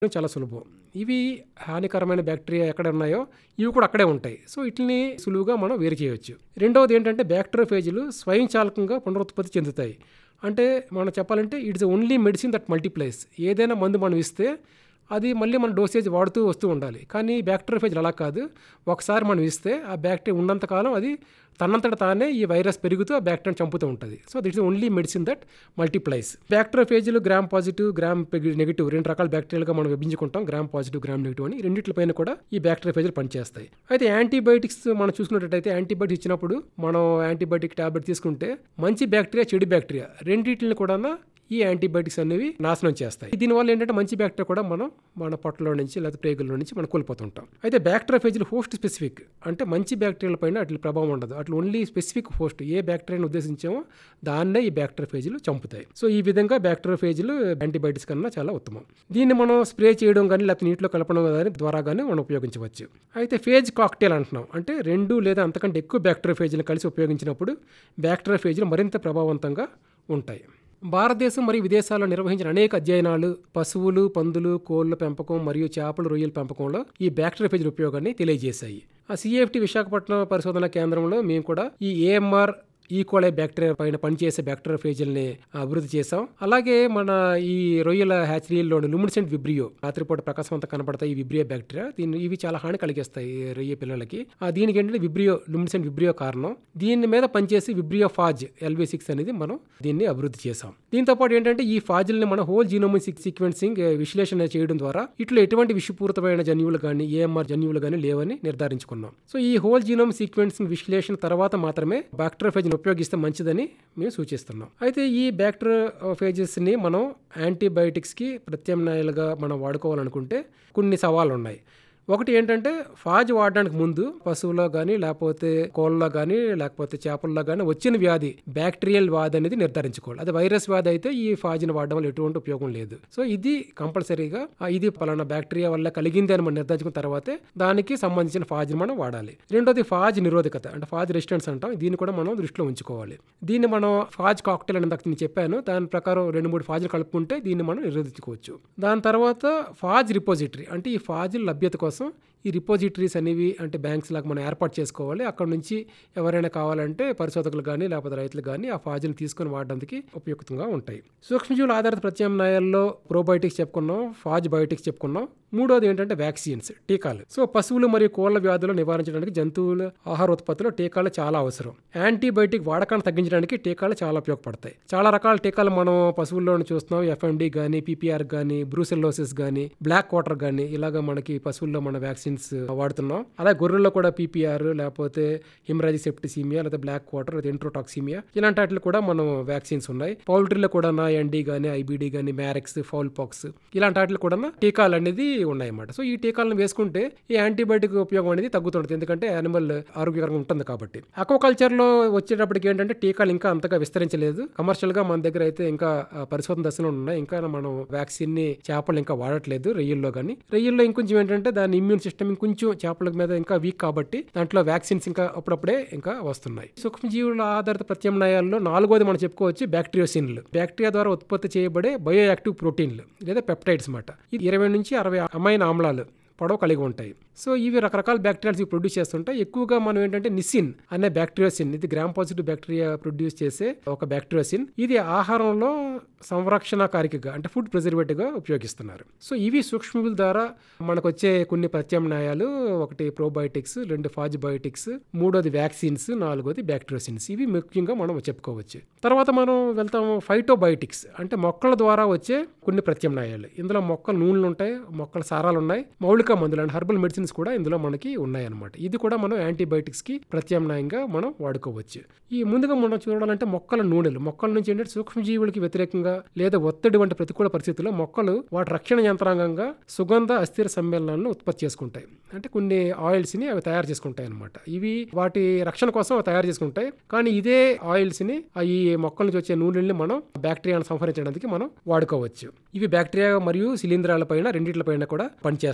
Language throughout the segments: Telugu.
చాలా సులభం ఇవి హానికరమైన బ్యాక్టీరియా ఎక్కడ ఉన్నాయో ఇవి కూడా అక్కడే ఉంటాయి సో వీటిని సులువుగా మనం వేరు చేయవచ్చు రెండవది ఏంటంటే బ్యాక్టీరియోఫేజులు స్వయంచాలకంగా పునరుత్పత్తి చెందుతాయి అంటే మనం చెప్పాలంటే it's only medicine that multiplies ఏదైనా మందు మనం ఇస్తే అది మళ్ళీ మన డోసేజ్ వాడుతూ వస్తూ ఉండాలి కానీ బ్యాక్టీరియోఫేజ్ అలా కాదు ఒకసారి మనం ఇస్తే ఆ బ్యాక్టీరియా ఉన్నంతకాలం అది తనంతట తానే ఈ వైరస్ పెరుగుతూ ఆ బ్యాక్టీరియా చంపుతూ ఉంటుంది so this is only medicine that multiplies బ్యాక్టీరియోఫేజ్లు గ్రామ్ పాజిటివ్ గ్రామ్ నెగిటివ్ రెండు రకాల బ్యాక్టీరియాలుగా మనం విభజించుకుంటాం గ్రామ్ పాజిటివ్ గ్రామ్ నెగిటివ్ అని రెండింటిపైన కూడా ఈ బ్యాక్టీరియోఫేజ్లు పనిచేస్తాయి అయితే యాంటీబయాటిక్స్ మనం చూసుకున్నట్టయితే యాంటీబయాటిక్స్ ఇచ్చినప్పుడు మనం యాంటీబయాటిక్ టాబ్లెట్ తీసుకుంటే మంచి బ్యాక్టీరియా చెడు బ్యాక్టీరియా రెండింటిని కూడా ఈ యాంటీబయాటిక్స్ అనేవి నాశనం చేస్తాయి దీనివల్ల ఏంటంటే మంచి బ్యాక్టీరియా కూడా మనం మన పొట్టలో నుంచి లేదా ప్రేగుల్లో నుంచి మనం కోల్పోతుంటాం అయితే బ్యాక్టీరియాఫేజ్లు హోస్ట్ స్పెసిఫిక్ అంటే మంచి బ్యాక్టీరియాల పైన అట్లా ప్రభావం ఉండదు అట్లా ఓన్లీ స్పెసిఫిక్ హోస్ట్ ఏ బ్యాక్టీరియాని ఉద్దేశించామో దాన్నే ఈ బ్యాక్టీరియాఫేజ్లు చంపుతాయి సో ఈ విధంగా బ్యాక్టీరియాఫేజ్లు యాంటీబయాటిక్స్ కన్నా చాలా ఉత్తమం దీన్ని మనం స్ప్రే చేయడం కానీ లేకపోతే నీటిలో కలపడం కానీ ద్వారా కానీ మనం ఉపయోగించవచ్చు అయితే ఫేజ్ కాక్టైల్ అంటున్నాం అంటే రెండు లేదా అంతకంటే ఎక్కువ బ్యాక్టీరియాఫేజ్లను కలిసి ఉపయోగించినప్పుడు బ్యాక్టీరియాఫేజ్లు మరింత ప్రభావవంతంగా ఉంటాయి భారతదేశం మరియు విదేశాల్లో నిర్వహించిన అనేక అధ్యయనాలు పశువులు పందులు కోళ్ల పెంపకం మరియు చేపలు రొయ్యల పెంపకంలో ఈ బ్యాక్టీరియాఫేజ్ల ఉపయోగాన్ని తెలియజేశాయి ఆ సిఎఫ్టి విశాఖపట్నం పరిశోధన కేంద్రంలో మేము కూడా ఈ ఏఎంఆర్ ఈకోలై బ్యాక్టీరియా పైన పనిచేసే బ్యాక్టీరియాఫేజ్ల్ని అభివృద్ధి చేసాం అలాగే మన ఈ రొయ్యల హ్యాచరీల్లోని లుమినిసెంట్ విబ్రియో రాత్రిపూట ప్రకాశవంతం కనపడతాయి ఈ విబ్రియో బ్యాక్టీరియా దీన్ని ఇవి చాలా హాని కలిగిస్తాయి ఈ రొయ్య పిల్లలకి ఆ దీనికి ఏంటంటే విబ్రియో లుమినిసెంట్ విబ్రియో కారణం దీని మీద పనిచేసి విబ్రియో ఫాజ్ ఎల్బీ సిక్స్ అనేది మనం దీన్ని అభివృద్ధి చేసాం దీంతో పాటు ఏంటంటే ఈ ఫాజిల్ని మన హోల్ జీనోమిక్ సీక్వెన్సింగ్ విశ్లేషణ చేయడం ద్వారా ఇట్లా ఎటువంటి విషపూరితమైన జన్యువులు కానీ ఏఎంఆర్ జన్యువులు కానీ లేవని నిర్ధారించుకున్నాం సో ఈ హోల్ జీనోమ్ సీక్వెన్సింగ్ విశ్లేషణ తర్వాత మాత్రమే బ్యాక్టీరియాఫేజ్ని ఉపయోగిస్తే మంచిదని మేము సూచిస్తున్నాం అయితే ఈ బ్యాక్టీరియాఫేజెస్ని మనం యాంటీబయాటిక్స్కి ప్రత్యామ్నాయాలుగా మనం వాడుకోవాలనుకుంటే కొన్ని సవాళ్ళు ఉన్నాయి ఒకటి ఏంటంటే ఫాజ్ వాడడానికి ముందు పశువులో కానీ లేకపోతే కోళ్ళలో కానీ లేకపోతే చేపల్లో కానీ వచ్చిన వ్యాధి బ్యాక్టీరియల్ వ్యాధి అనేది నిర్ధారించుకోవాలి అది వైరస్ వ్యాధి అయితే ఈ ఫాజ్ని వాడడం వల్ల ఎటువంటి ఉపయోగం లేదు సో ఇది కంపల్సరీగా ఆ, ఇది పలానా బ్యాక్టీరియా వల్ల కలిగింది అని మనం నిర్ధారించుకున్న తర్వాతే దానికి సంబంధించిన ఫాజ్ని మనం వాడాలి రెండోది ఫాజ్ నిరోధకత అంటే ఫాజ్ రెసిస్టెన్స్ అంటాం దీన్ని కూడా మనం దృష్టిలో ఉంచుకోవాలి దీన్ని మనం ఫాజ్ కాక్టైల్ అని ఇందాక నేను చెప్పాను దాని ప్రకారం రెండు మూడు ఫాజ్లు కలుపుకుంటే దీన్ని మనం నిరోధించుకోవచ్చు దాని తర్వాత ఫాజ్ రిపోజిటరీ అంటే ఈ ఫాజ్ లభ్యత కోసం ఈ రిపోజిటరీస్ అనేవి అంటే బ్యాంక్స్ లాగా మనం ఏర్పాటు చేసుకోవాలి అక్కడ నుంచి ఎవరైనా కావాలంటే పరిశోధకులు కానీ లేకపోతే రైతులు కానీ ఆ ఫాజులు తీసుకొని వాడడానికి ఉపయుక్తంగా ఉంటాయి సూక్ష్మజీవుల ఆధారిత ప్రత్యామ్నాయాల్లో ప్రోబయోటిక్స్ చెప్పుకున్నాం ఫాజ్ బయోటిక్స్ చెప్పుకున్నాం మూడోది ఏంటంటే వ్యాక్సిన్స్ టీకాలు సో పశువులు మరియు కోళ్ల వ్యాధులు నివారించడానికి జంతువుల ఆహార ఉత్పత్తిలో టీకాలు చాలా అవసరం యాంటీబయాటిక్ వాడకాన్ని తగ్గించడానికి టీకాలు చాలా ఉపయోగపడతాయి చాలా రకాల టీకాలు మనం పశువుల్లో చూస్తున్నాం ఎఫ్ఎండి కానీ పీపీఆర్ కానీ బ్రూసెల్లోసిస్ కానీ బ్లాక్ వాటర్ కానీ ఇలాగ మనకి పశువుల్లో మన వ్యాక్సిన్స్ వాడుతున్నాం అలాగే గొర్రెల్లో కూడా పీపీఆర్ లేకపోతే హిమరాజీ సెప్టిసీమియా లేదా బ్లాక్ వాటర్ లేదా ఎంట్రోటాక్సీమియా ఇలాంటి వాటిలో కూడా మనం వ్యాక్సిన్స్ ఉన్నాయి పౌల్ట్రీలో కూడా నా ఎన్డీ కానీ ఐబీడీ కానీ మ్యారెక్స్ ఫౌల్ పాక్స్ ఇలాంటి వాటిలో కూడా టీకాలు అనేది ఉన్నాయన్నమాట సో ఈ టీకాలను వేసుకుంటే ఈ యాంటీబయాటిక్ ఉపయోగం అనేది తగ్గుతుంటుంది ఎందుకంటే యానిమల్ ఆరోగ్యకరంగా ఉంటుంది కాబట్టి అక్వాకల్చర్ లో వచ్చేటప్పటికి ఏంటంటే టీకాలు ఇంకా అంతగా విస్తరించలేదు కమర్షియల్ గా మన దగ్గర అయితే ఇంకా ఆ, పరిశోధన దశలో ఉన్నాయి ఇంకా మనం వ్యాక్సిన్ ని చేపలు ఇంకా వాడట్లేదు రొయ్యల్లో కానీ రొయ్యల్లో ఇంకొంచెం ఏంటంటే దాని ఇమ్యూన్ సిస్టమ్ ఇంకొంచెం చేపల మీద ఇంకా వీక్ కాబట్టి దాంట్లో వ్యాక్సిన్స్ ఇంకా అప్పుడప్పుడే ఇంకా వస్తున్నాయి సూక్ష్మజీవుల ఆధారిత ప్రత్యామ్నాయాల్లో నాలుగోది మనం చెప్పుకోవచ్చు బ్యాక్టీరియోసిన్లు బ్యాక్టీరియా ద్వారా ఉత్పత్తి చేయబడే బయో యాక్టివ్ ప్రోటీన్లు లేదా పెప్టైడ్స్ మాట ఇది ఇరవై నుంచి అరవై అమైన్ ఆమ్లాలు పొడవు కలిగి ఉంటాయి సో ఇవి రకరకాల బ్యాక్టీరియాస్ ప్రొడ్యూస్ చేస్తుంటాయి ఎక్కువగా మనం ఏంటంటే నిసిన్ అనే బ్యాక్టీరియోసిన్ ఇది గ్రామ్ పాజిటివ్ బ్యాక్టీరియా ప్రొడ్యూస్ చేసే ఒక బ్యాక్టీరియోసిన్ ఇది ఆహారంలో సంరక్షణకారికగా అంటే ఫుడ్ ప్రిజర్వేటివ్ గా ఉపయోగిస్తున్నారు సో ఇవి సూక్ష్మజీవుల ద్వారా మనకు వచ్చే కొన్ని ప్రత్యామ్నాయాలు ఒకటి ప్రోబయోటిక్స్ రెండు ఫాజిబయోటిక్స్ మూడోది వ్యాక్సిన్స్ నాలుగోది బ్యాక్టీరియోసిన్స్ ఇవి ముఖ్యంగా మనం చెప్పుకోవచ్చు తర్వాత మనం వెళ్తాం ఫైటోబయోటిక్స్ అంటే మొక్కల ద్వారా వచ్చే కొన్ని ప్రత్యామ్నాయాలు ఇందులో మొక్కల నూనెలు ఉంటాయి మొక్కల సారాలు ఉన్నాయి మౌలిక మందులు అంటే హర్బల్ మెడిసిన్స్ కూడా ఇందులో మనకి ఉన్నాయన్నమాట ఇది కూడా మనం యాంటీబయాటిక్స్ కి ప్రత్యామ్నాయంగా మనం వాడుకోవచ్చు ఈ ముందుగా మనం చూడాలంటే మొక్కల నూనెలు మొక్కల నుంచి ఏంటంటే సూక్ష్మజీవులకి వ్యతిరేకంగా లేదా ఒత్తిడి వంటి ప్రతికూల పరిస్థితుల్లో మొక్కలు వాటి రక్షణ యంత్రాంగంగా సుగంధ అస్థిర సమ్మేళనాలను ఉత్పత్తి చేసుకుంటాయి అంటే కొన్ని ఆయిల్స్ ని అవి తయారు చేసుకుంటాయి అనమాట ఇవి వాటి రక్షణ కోసం అవి తయారు చేసుకుంటాయి కానీ ఇదే ఆయిల్స్ ని ఆ ఈ మొక్కల నుంచి వచ్చే నూనెల్ని మనం బ్యాక్టీరియాను సంహరించడానికి మనం వాడుకోవచ్చు ఇవి బ్యాక్టీరియా మరియు శిలీంధ్రాల పైన రెండిట్ల పైన కూడా పనిచేస్తాయి సో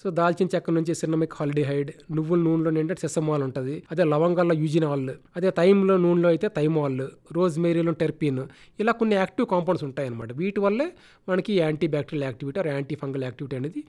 సో దాల్చిన చెక్క నుంచి సిన్నమిక్ హాలిడిహైడ్ నువ్వుల నూనెలో ఏంటంటే సెసమాల్ ఉంటుంది అదే లవంగాల్లో యూజినాల్ అదే తైమ్లో నూనెలో అయితే తైమాల్ రోజ్ మేరీలో టెర్పిన్ ఇలా కొన్ని యాక్టివ్ కాంపౌండ్స్ ఉంటాయి అనమాట వీటి వల్లే మనకి anti bacterial activity or anti fungal activity అనేది